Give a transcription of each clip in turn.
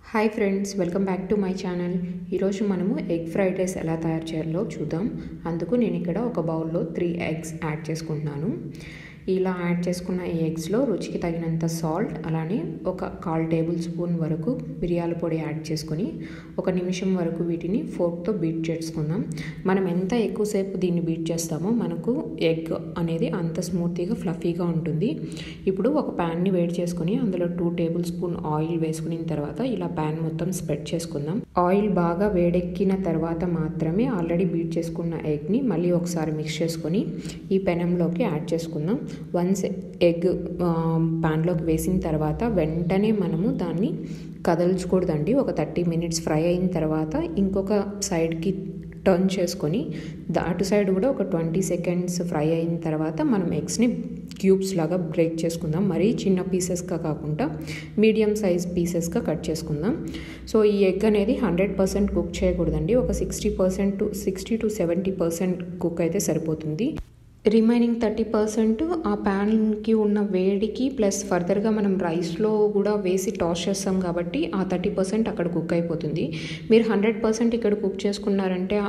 hi friends welcome back to my channel ఈరోజు మనము egg fried rice ఎలా తయారు చేయాలో చూద్దాం అందుకు నేను ఇక్కడ ఒక బౌల్లో త్రీ ఎగ్స్ యాడ్ చేసుకుంటున్నాను ఇలా యాడ్ చేసుకున్న ఈ ఎగ్స్లో రుచికి తగినంత సాల్ట్ అలానే ఒక కాల్ టేబుల్ స్పూన్ వరకు మిరియాల పొడి యాడ్ చేసుకొని ఒక నిమిషం వరకు వీటిని ఫోర్క్తో బీట్ చేసుకుందాం మనం ఎంత ఎక్కువసేపు దీన్ని బీట్ చేస్తామో మనకు ఎగ్ అనేది అంత స్మూత్గా ఫ్లఫీగా ఉంటుంది ఇప్పుడు ఒక ప్యాన్ని వేడి చేసుకొని అందులో టూ టేబుల్ స్పూన్ ఆయిల్ వేసుకున్న తర్వాత ఇలా ప్యాన్ మొత్తం స్ప్రెడ్ చేసుకుందాం ఆయిల్ బాగా వేడెక్కిన తర్వాత మాత్రమే ఆల్రెడీ బీట్ చేసుకున్న ఎగ్ని మళ్ళీ ఒకసారి మిక్స్ చేసుకొని ఈ పెనంలోకి యాడ్ చేసుకుందాం వన్స్ ఎగ్ ప్యాన్లోకి వేసిన తర్వాత వెంటనే మనము దాన్ని కదల్చకూడదండి ఒక థర్టీ మినిట్స్ ఫ్రై అయిన తర్వాత ఇంకొక సైడ్కి టర్న్ చేసుకొని అటు సైడ్ కూడా ఒక ట్వంటీ సెకండ్స్ ఫ్రై అయిన తర్వాత మనం ఎగ్స్ని క్యూబ్స్ లాగా బ్రేక్ చేసుకుందాం మరీ చిన్న పీసెస్గా కాకుండా మీడియం సైజ్ పీసెస్గా కట్ చేసుకుందాం సో ఈ ఎగ్ అనేది హండ్రెడ్ పర్సెంట్ కుక్ చేయకూడదండి ఒక sixty percent to sixty to seventy percent cook అయితే సరిపోతుంది రిమైనింగ్ థర్టీ పర్సెంట్ ఆ ప్యాన్కి ఉన్న వేడికి ప్లస్ ఫర్దర్గా మనం రైస్లో కూడా వేసి టాస్ చేస్తాం కాబట్టి ఆ థర్టీ పర్సెంట్ అక్కడ కుక్ అయిపోతుంది మీరు హండ్రెడ్ పర్సెంట్ ఇక్కడ కుక్ చేసుకున్నారంటే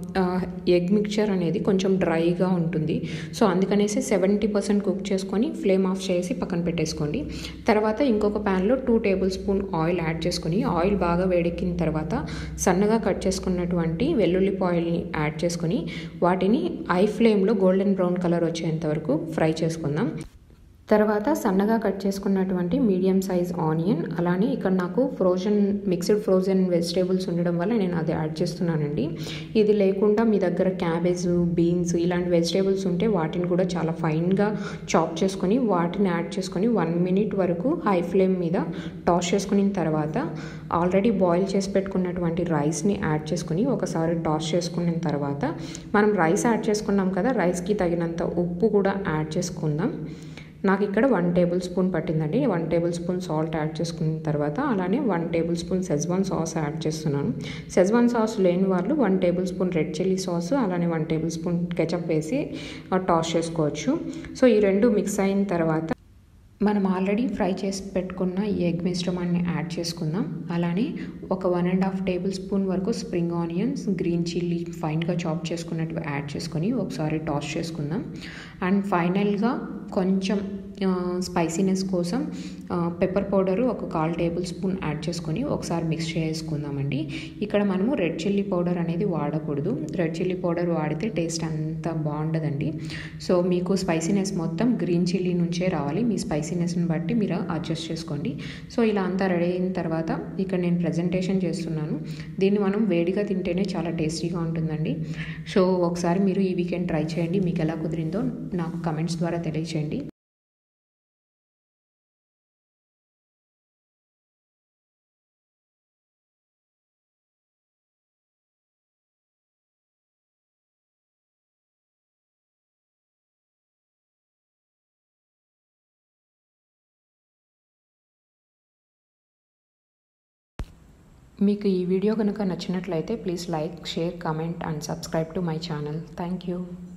ఎగ్ మిక్చర్ అనేది కొంచెం డ్రైగా ఉంటుంది సో అందుకనేసి సెవెంటీ పర్సెంట్ కుక్ చేసుకొని ఫ్లేమ్ ఆఫ్ చేసి పక్కన పెట్టేసుకోండి తర్వాత ఇంకొక ప్యాన్లో two tablespoon oil add చేసుకొని ఆయిల్ బాగా వేడెక్కిన తర్వాత సన్నగా కట్ చేసుకున్నటువంటి వెల్లుల్లిపాయల్ని యాడ్ చేసుకొని వాటిని ఐ ఫ్లేమ్లో గోల్డెన్ బ్రౌన్ కలర్ వచ్చేంత వరకు ఫ్రై చేసుకుందాం తర్వాత సన్నగా కట్ చేసుకున్నటువంటి మీడియం సైజ్ ఆనియన్ అలానే ఇక్కడ నాకు ఫ్రోజన్ మిక్స్డ్ ఫ్రోజన్ వెజిటేబుల్స్ ఉండడం వల్ల నేను అది యాడ్ చేస్తున్నానండి ఇది లేకుండా మీ దగ్గర క్యాబేజ్ బీన్స్ ఇలాంటి వెజిటేబుల్స్ ఉంటే వాటిని కూడా చాలా ఫైన్గా చాప్ చేసుకొని వాటిని యాడ్ చేసుకొని వన్ మినిట్ వరకు హై ఫ్లేమ్ మీద టాస్ చేసుకున్న తర్వాత ఆల్రెడీ బాయిల్ చేసి పెట్టుకున్నటువంటి రైస్ని యాడ్ చేసుకుని ఒకసారి టాస్ చేసుకున్న తర్వాత మనం రైస్ యాడ్ చేసుకున్నాం కదా రైస్కి తగినంత ఉప్పు కూడా యాడ్ చేసుకుందాం నాకు ఇక్కడ వన్ టేబుల్ స్పూన్ పట్టిందండి one tablespoon salt add చేసుకున్న తర్వాత అలానే one tablespoon schezwan sauce add చేస్తున్నాను సెజ్వాన్ సాస్ లేని వాళ్ళు one tablespoon red chilli sauce అలానే వన్ టేబుల్ స్పూన్ కెచప్ వేసి టాస్ చేసుకోవచ్చు సో ఈ రెండు మిక్స్ అయిన తర్వాత మనం ఆల్రెడీ ఫ్రై చేసి పెట్టుకున్న ఈ ఎగ్ మిశ్రమాన్ని యాడ్ చేసుకుందాం అలానే ఒక one and half tablespoon వరకు స్ప్రింగ్ ఆనియన్స్ గ్రీన్ చిల్లీ ఫైన్గా చాప్ చేసుకున్నట్టు యాడ్ చేసుకొని ఒకసారి టాస్ చేసుకుందాం అండ్ ఫైనల్గా కొంచెం స్పైసీనెస్ కోసం పెప్పర్ పౌడరు ఒక కాల్ టేబుల్ స్పూన్ యాడ్ చేసుకొని ఒకసారి మిక్స్ చేసుకుందామండి ఇక్కడ మనము రెడ్ చిల్లీ పౌడర్ అనేది వాడకూడదు రెడ్ చిల్లీ పౌడర్ వాడితే టేస్ట్ అంత బాగుండదండి సో మీకు స్పైసీనెస్ మొత్తం గ్రీన్ చిల్లీ నుంచే రావాలి మీ స్పైసీనెస్ని బట్టి మీరు అడ్జస్ట్ చేసుకోండి సో ఇలా అంతా రెడీ అయిన తర్వాత ఇక్కడ నేను ప్రజెంటేషన్ చేస్తున్నాను దీన్ని మనం వేడిగా తింటేనే చాలా టేస్టీగా ఉంటుందండి సో ఒకసారి మీరు ఈ వీకెండ్ ట్రై చేయండి మీకు ఎలా కుదిరిందో నాకు కమెంట్స్ ద్వారా తెలియచేయండి మీకు ఈ వీడియో కనుక నచ్చినట్లయితే please like share comment and subscribe to my channel thank you